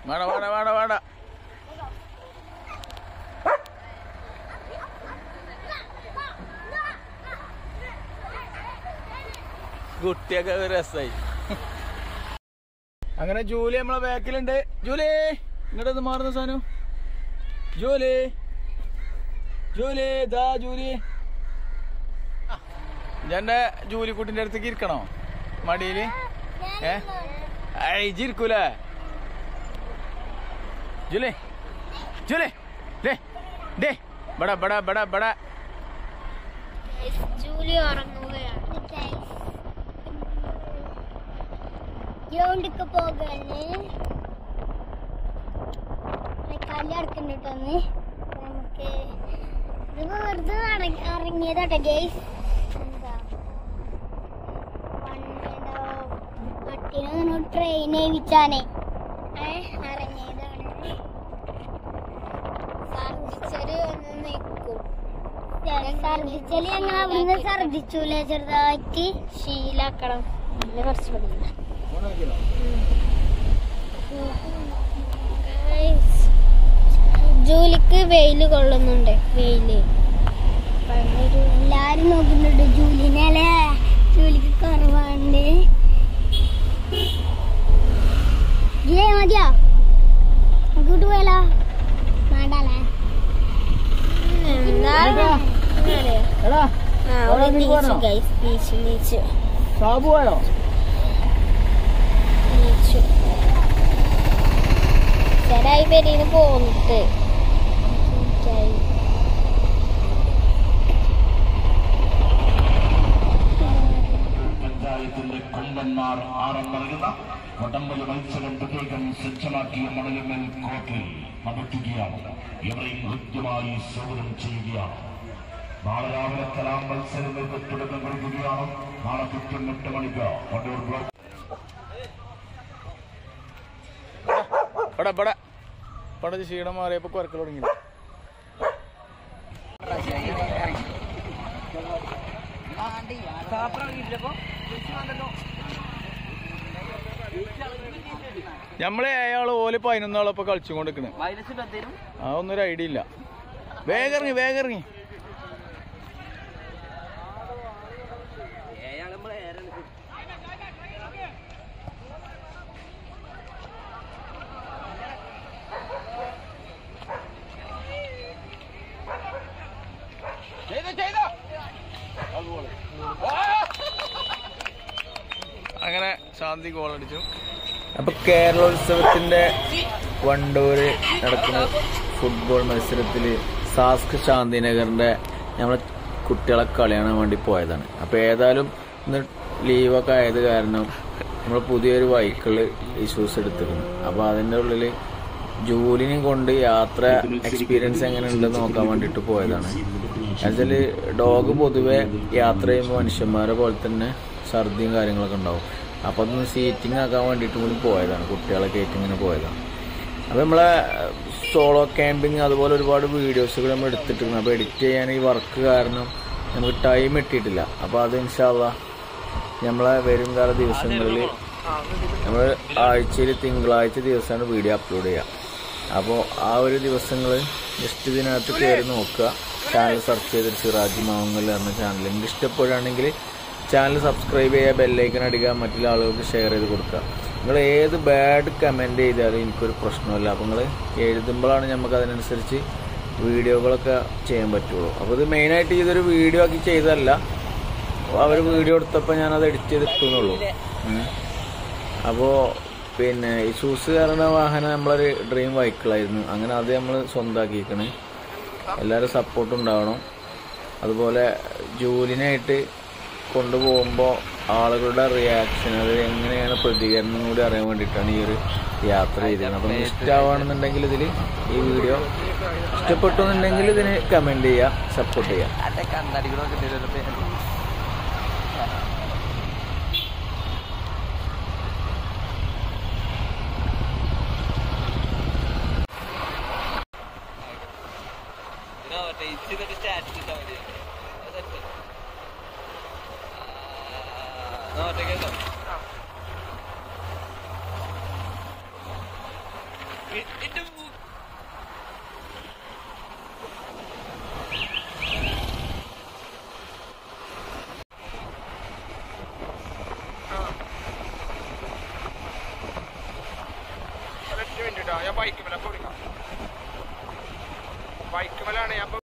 വേണ്ട വേണ്ട വേണ്ട വേണ്ട കുട്ടിയൊക്കെ ഒരു രസമായി അങ്ങനെ ജൂലി നമ്മളെ ബാക്കിലുണ്ട് ജൂലി ഇങ്ങോട്ട് മാറുന്ന സാധനം ജൂലി ജൂലി ദാ ജൂലി എന്റെ ജൂലിക്കുട്ടിന്റെ അടുത്തേക്ക് ഇരിക്കണോ മടിയില് ഏ ഇരിക്കൂലേ ജൂലി ജൂലി ഡേ ഡേ ബട ബട ബട ബട ജൂലി ഉറങ്ങുകയാണ് ഗ്രൗണ്ടിക്ക് പോകാന് കളി നടക്കുന്നുണ്ടെന്ന് നമുക്ക് ഇത് വെറുതെ നട- ഇറങ്ങിയതാട്ടെ ഗെയ്സ് എന്താ പണ്ടെന്തോ പട്ടിനെ ട്രെയിൻ ഏൽപ്പിച്ചാനേ ഏഹ് ഇറങ്ങിയതാണ് ഛർദിച്ചല് ഒന്ന് നിൽക്കും ഛർദിച്ചാല് ഞങ്ങൾ അവിടുന്ന് ഛർദിച്ചൂലേ ചെറുതായിട്ട് ശീലാക്കണം നല്ല കുറച്ച് പഠിക്കണം ജൂലിക്ക് വെയില് കൊള്ളുന്നുണ്ട് വെയില് എല്ലാരും നോക്കുന്നുണ്ട് ജൂലിനെ അല്ലേ ജൂലിക്ക് കുറവാണ്ട് ജൂലിയ മതിയോ അങ്ങോട്ട് പോയാലോ വേണ്ടല്ലേ എടാ അവിടെ നീ പോരണോ? നീച്ചു നീച്ചു സാബു പോയോ നീച്ചു ശരായി പേരിന്ന് പോന്നിട്ട് പഞ്ചായത്തിന്റെ കൊമ്പന്മാർ ആറം നൽകുന്ന വടംവലി മത്സരം പ്രത്യേകം സജ്ജമാക്കിയ മണലുമേൽ കോർട്ടിൽ നടത്തുകയാണ് ഇവരെയും കൃത്യമായി സ്വാഗതം ചെയ്യുകയാണ് നാളെ രാവിലെ കലാം മത്സരങ്ങൾക്ക് തുടക്കം കുറിക്കുകയാണ് നാളെ കൃത്യം എട്ട് മണിക്ക് വണ്ടൂർ ബ്ലോക്ക് ഇവിടെ ഇവിടെ ഇവിടെ ക്ഷീണം മാറിയപ്പോ കുരക്കൽ തുടങ്ങി നമ്മളെ അയാള് ഓല് പതിനൊന്നാളൊപ്പൊ കളിച്ചുകൊണ്ടിരിക്കണ് ആ ഒന്നും ഒരു ഐഡിയ ഇല്ല വേഗം ഇറങ്ങി വേഗം ഇറങ്ങി അങ്ങനെ ശാന്തി ഗോൾ അടിച്ചു അപ്പൊ കേരളോത്സവത്തിന്റെ വണ്ടൂര് നടക്കുന്ന ഫുട്ബോൾ മത്സരത്തിൽ സാസ്ക് ശാന്തിനഗറിന്റെ നമ്മളെ കുട്ടികളെ കളി കാണാൻ വേണ്ടി പോയതാണ് അപ്പൊ ഏതായാലും ഇന്ന് ലീവൊക്കെ ആയത് കാരണം നമ്മൾ പുതിയൊരു വൈക്കിള് ഇഷ്യൂസ് എടുത്തിരുന്നു അപ്പൊ അതിന്റെ ഉള്ളില് ജൂലിനെയും കൊണ്ട് യാത്ര എക്സ്പീരിയൻസ് എങ്ങനെ ഉണ്ടെന്ന് നോക്കാൻ വേണ്ടിയിട്ട് പോയതാണ് എന്നുവെച്ചാല് ഡോഗ് പൊതുവെ യാത്ര ചെയ്യുമ്പോൾ മനുഷ്യന്മാരെ പോലെ തന്നെ ഛർദിയും കാര്യങ്ങളൊക്കെ ഉണ്ടാവും അപ്പൊ അതൊന്ന് സീറ്റിംഗ് ആക്കാൻ വേണ്ടിയിട്ട് കൂടി പോയതാണ് കുട്ടികളെ കയറ്റി ഇങ്ങനെ പോയതാണ് അപ്പൊ നമ്മളെ സോളോ ക്യാമ്പിങ് അതുപോലെ ഒരുപാട് വീഡിയോസുകൾ നമ്മൾ എടുത്തിട്ടുണ്ട് അപ്പൊ എഡിറ്റ് ചെയ്യാൻ ഈ വർക്ക് കാരണം നമുക്ക് ടൈം കിട്ടിയിട്ടില്ല അപ്പൊ അത് ഇൻഷാല്ല നമ്മളെ വരും കാല ദിവസങ്ങളിൽ നമ്മൾ ആഴ്ചയിൽ തിങ്കളാഴ്ച ദിവസമാണ് വീഡിയോ അപ്ലോഡ് ചെയ്യുക അപ്പോൾ ആ ഒരു ദിവസങ്ങൾ ജസ്റ്റ് ഇതിനകത്ത് കയറി നോക്കുക ചാനൽ സെർച്ച് ചെയ്തിട്ട് സിറാജ് മാവങ്ങൽ എന്ന ചാനൽ നിങ്ങൾക്ക് ഇഷ്ടപ്പെടുകയാണെങ്കിൽ ചാനൽ സബ്സ്ക്രൈബ് ചെയ്യുക ബെല്ലൈക്കൻ അടിക്കുക മറ്റുള്ള ആളുകൾക്ക് ഷെയർ ചെയ്ത് കൊടുക്കുക നിങ്ങൾ ഏത് ബാഡ് കമൻറ്റ് ചെയ്താലും എനിക്കൊരു പ്രശ്നമില്ല അപ്പോൾ നിങ്ങൾ എഴുതുമ്പോഴാണ് നമുക്ക് അതിനനുസരിച്ച് വീഡിയോകളൊക്കെ ചെയ്യാൻ പറ്റുള്ളൂ അപ്പോൾ ഇത് മെയിനായിട്ട് ഇതൊരു വീഡിയോ ആക്കി ചെയ്തതല്ല അവർ വീഡിയോ എടുത്തപ്പോൾ ഞാനത് എഡിറ്റ് ചെയ്തിട്ടുന്നുള്ളൂ അപ്പോൾ പിന്നെ ഈ ഷൂസ് കയറുന്ന വാഹനം നമ്മളൊരു ഡ്രീം വെഹിക്കിളായിരുന്നു അങ്ങനെ അത് നമ്മൾ സ്വന്തമാക്കിയിരിക്കണേ എല്ലാവരും സപ്പോർട്ട് ഉണ്ടാവണം അതുപോലെ ജോലിനായിട്ട് കൊണ്ടുപോകുമ്പോൾ ആളുകളുടെ റിയാക്ഷൻ അത് എങ്ങനെയാണ് പ്രതികരണം കൂടി അറിയാൻ വേണ്ടിയിട്ടാണ് ഈ ഒരു യാത്ര ചെയ്തത് അപ്പം ഇഷ്ടമാണെന്നുണ്ടെങ്കിൽ ഇതിൽ ഈ വീഡിയോ ഇഷ്ടപ്പെട്ടു എന്നുണ്ടെങ്കിൽ ഇതിന് കമൻറ്റ് ചെയ്യുക സപ്പോർട്ട് ചെയ്യുക ഒരൊറ്റ മിനിറ്റ് കേട്ടോ ഞാൻ ബൈക്ക് മേലെ കൊടുക്കാം ബൈക്ക് മേലാണ് ഞാൻ ഇപ്പൊ